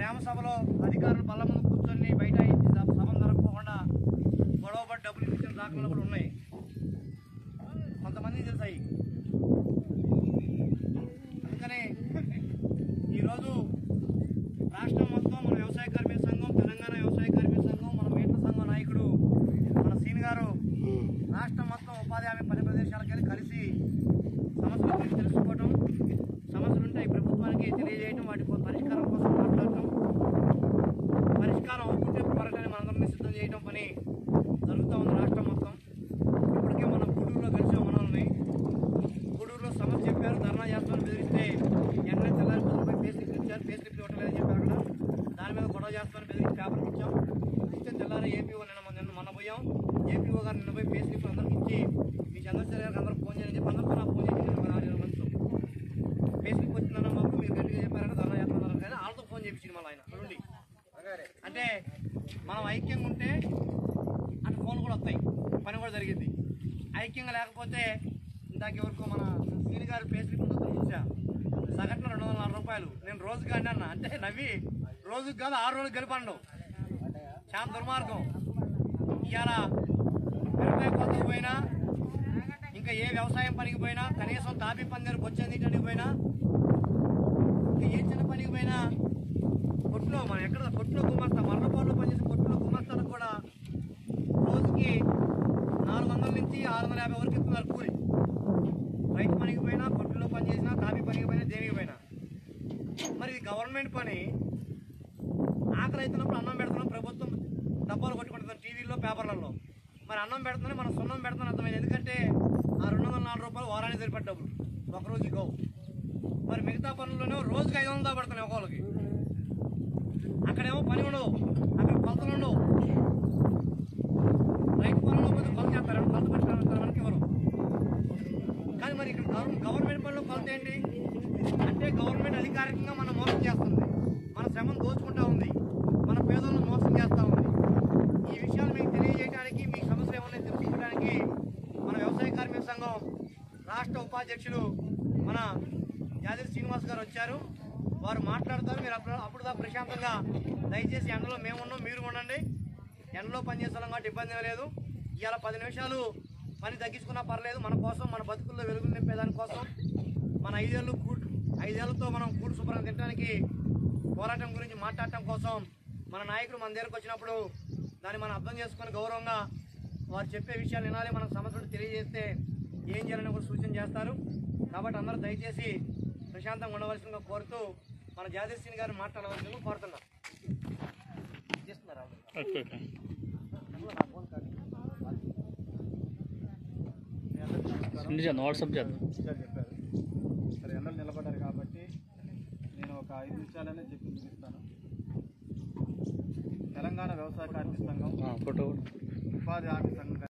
గ్రామ సభలో అధికారులు బల్ల ముందు కూర్చొని బయట ఇచ్చి సభ సభను జరగకుండా గొడవపడి డబ్బులు ఇచ్చిన దాఖలు కూడా ఉన్నాయి కొంతమంది తెలుసాయి అందుకనే ఈరోజు రాష్ట్రం మొత్తం మన వ్యవసాయ కార్మిక సంఘం తెలంగాణ వ్యవసాయ కార్మిక సంఘం మన మేట్ల సంఘం నాయకుడు మన సీన్ గారు రాష్ట్రం మొత్తం ఉపాధి హామీ పని ప్రదేశాలకు వెళ్ళి కలిసి సమస్యల గురించి తెలుసుకోవటం సమస్యలు ఉంటాయి ప్రభుత్వానికి తెలియజేయటం వాటి కొ- పరిష్కారం కోసం మాట్లాడటం పరిష్కారం అవుతుంటే పోరాటాన్ని మనందరినీ సిద్ధం చేయడం పని జరుగుతూ ఉంది రాష్ట్రం మొత్తం ఇప్పటికే మనం గూడూరులో కలిసాం మనల్ని గూడూరులో సమస్య చెప్పారు ధర్నా చేస్తామని బెదిరిస్తే వెంటనే తెల్లారి పొద్దున పోయి పే స్లిప్ ఇచ్చారు పే స్లిప్ ఇవ్వటం లేదని చెప్పారు అక్కడ దాని మీద గొడవ చేస్తామని బెదిరించి పేపర్కి ఇచ్చాం ఇస్తే తెల్లారి ఏపీఓ నిన్న మొన్న- నిన్న మొన్న పోయాం ఏపీఓ గారు నిన్న పోయి పే స్లిప్ అందరికి ఇచ్చి మీ చంద్రశేఖర్ గారికి అందరూ ఫోన్ చేయని చెప్పి అందరితో నాకు ఫోన్ చేసి నిన్న నాలుగు ఇరవై మందితో పే స్లిప్ వచ్చిందన్న మాకు మీరు గట్టిగా చెప్పారంటే ధర్నా చేస్తున్నారు కానీ వాళ్ళతో ఫోన్ చేయించింది మళ్ళీ ఆయన నుండి అంటే మనం ఐక్యంగా ఉంటే అటు ఫోన్ కూడా వస్తాయి పని కూడా జరిగింది ఐక్యంగా లేకపోతే ఇందాక ఎవరికో మన సీని గారు పేస్లిప్ ఉందో చూసా సగటున రెండు వందల నాలుగు రూపాయలు నేను రోజుకి అండి అన్న అంటే నవ్వి రోజుకి కాదు ఆరు రోజులు గెలిపండు చాలా దుర్మార్గం ఇవాళ మిరపకాయ కోతకు పోయినా ఇంకా ఏ వ్యవసాయం పనికి పోయినా కనీసం తాపి పందిరు బొచ్చేందుకు పోయినా ఇంకా ఏ చిన్న పనికి పోయినా కొట్లో మనం ఎక్కడ కొట్లో గుమస్తా మర్రపాడులో పనిచేసే కొట్లో గుమస్తాలకు కూడా రోజుకి నాలుగు వందల నుంచి ఆరు వందల యాభై వరకు ఇస్తున్నారు కూలి రైతు పనికి పోయినా కొట్టులో పని చేసినా తాపి పనికి పోయినా దేనికి పోయినా మరి ఇది గవర్నమెంట్ పని ఆకలి అవుతున్నప్పుడు అన్నం పెడుతున్నాం ప్రభుత్వం డబ్బాలు కొట్టుకుంటున్నాం టీవీల్లో పేపర్లలో మరి అన్నం పెడుతున్నాం మనం సున్నం పెడుతున్నాం అర్థమైంది ఎందుకంటే ఆ రెండు వందల నాలుగు రూపాయలు వారానికి సరిపడే డబ్బులు ఒక రోజుకి గోవు మరి మిగతా పనుల్లోనే రోజుకి ఐదు వందలు పడుతున్నాయి ఒక్కొక్కరికి అక్కడేమో పని ఉండవు అక్కడ కొలతలు ఉండవు రైతు పనుల్లో పోతే కొలత చేస్తారు కొలత పెట్టుకోవడానికి మనకి ఇవ్వరు కానీ మరి ఇక్కడ గవర్న- గవర్నమెంట్ పనిలో కొలత ఏంటి అంటే గవర్నమెంట్ అధికారికంగా మనం మోసం చేస్తుంది మన శ్రమను దోచుకుంటా ఉంది మన పేదలను మోసం చేస్తూ ఉంది ఈ విషయాలు మీకు తెలియజేయడానికి మీ సమస్యలు ఏమన్నా తెలుసుకోవడానికి మన వ్యవసాయ కార్మిక సంఘం రాష్ట్ర ఉపాధ్యక్షులు మన యాదవ్ శ్రీనివాస్ గారు వచ్చారు వారు మాట్లాడతారు మీరు అప్పుడు అప్పుడు దాకా ప్రశాంతంగా దయచేసి ఎండలో మేము ఉన్నాం మీరు ఉండండి ఎండలో పనిచేస్తాం కాబట్టి ఇబ్బంది ఏమీ లేదు ఇవాళ పది నిమిషాలు పని తగ్గించుకున్నా పర్లేదు మన కోసం మన బతుకుల్లో వెలుగులు నింపేదాని కోసం మన ఐదేళ్ళు కూడు ఐదేళ్లతో మనం కూడు శుభ్రం తినడానికి పోరాటం గురించి మాట్లాడటం కోసం మన నాయకుడు మన దగ్గరకు వచ్చినప్పుడు దాన్ని మనం అర్థం చేసుకొని గౌరవంగా వారు చెప్పే విషయాలు వినాలి మనకు సమస్యలు తెలియజేస్తే ఏం చేయాలని కూడా సూచన చేస్తారు కాబట్టి అందరూ దయచేసి ప్రశాంతంగా ఉండవలసిందిగా కోరుతూ మన జాదవ్ సింగ్ గారిని మాట్లాడవలసిందిగా కోరుతున్నాం చేస్తున్నారా ఓకే ఓకే సెండ్ చేద్దాం వాట్సాప్ చేద్దాం విషయాలు చెప్పారు సరే ఎండలు నిలబడ్డారు కాబట్టి నేను ఒక ఐదు నిమిషాలనే చెప్పి ముగిస్తాను తెలంగాణ వ్యవసాయ కార్మిక సంఘం ఫోటో కూడా ఉపాధి హామీ సంఘం